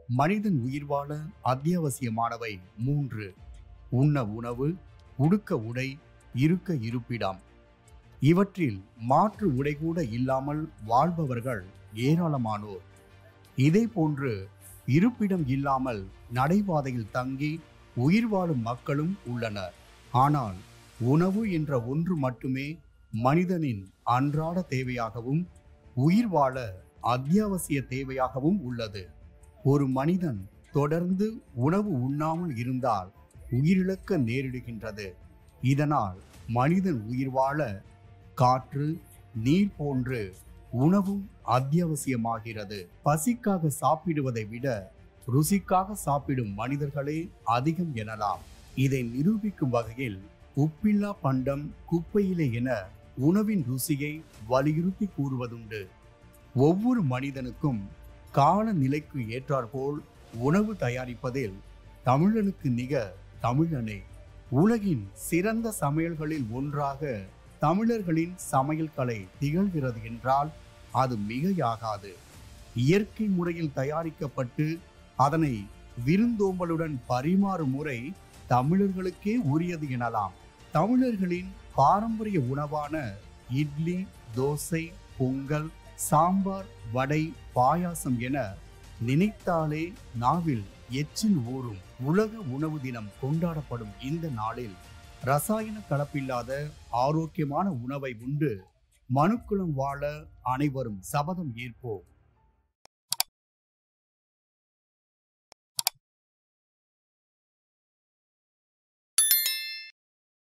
மனிதன் உயிர் வாழ அத்தியாவசியமானவை மூன்று உண்ண உணவு உடுக்க உடை இருக்க இருப்பிடம் இவற்றில் மாற்று உடை கூட இல்லாமல் வாழ்பவர்கள் ஏராளமானோர் இதே போன்று இருப்பிடம் இல்லாமல் நடைபாதையில் தங்கி உயிர் வாழும் மக்களும் உள்ளனர் ஆனால் உணவு என்ற ஒன்று மட்டுமே மனிதனின் அன்றாட தேவையாகவும் உயிர் வாழ அத்தியாவசிய தேவையாகவும் உள்ளது ஒரு மனிதன் தொடர்ந்து உணவு உண்ணாமல் இருந்தால் உயிரிழக்க நேரிடுகின்றது இதனால் மனிதன் உயிர் வாழ காற்று நீர் போன்று உணவும் அத்தியாவசியமாகிறது பசிக்காக சாப்பிடுவதை விட ருசிக்காக சாப்பிடும் மனிதர்களே அதிகம் எனலாம் இதை நிரூபிக்கும் வகையில் உப்பில்லா பண்டம் குப்பையிலே என உணவின் ருசியை வலியுறுத்தி கூறுவதுண்டு ஒவ்வொரு மனிதனுக்கும் கால நிலைக்கு ஏற்றாற்போல் உணவு தயாரிப்பதில் தமிழனுக்கு நிகர் தமிழனே உலகின் சிறந்த சமையல்களில் ஒன்றாக தமிழர்களின் சமையல் கலை திகழ்கிறது என்றால் அது மிகையாகாது இயற்கை முறையில் தயாரிக்கப்பட்டு அதனை விருந்தோம்பலுடன் பரிமாறும் முறை தமிழர்களுக்கே உரியது எனலாம் தமிழர்களின் பாரம்பரிய உணவான இட்லி தோசை பொங்கல் சாம்பார் வடை பாயாசம் என நினைத்தாலே நாவில் எச்சில் ஊறும் உலக உணவு தினம் கொண்டாடப்படும் இந்த நாளில் ரசாயன கலப்பில்லாத ஆரோக்கியமான உணவை உண்டு மனுக்குலம் வாழ அனைவரும் சபதம் ஏற்போம்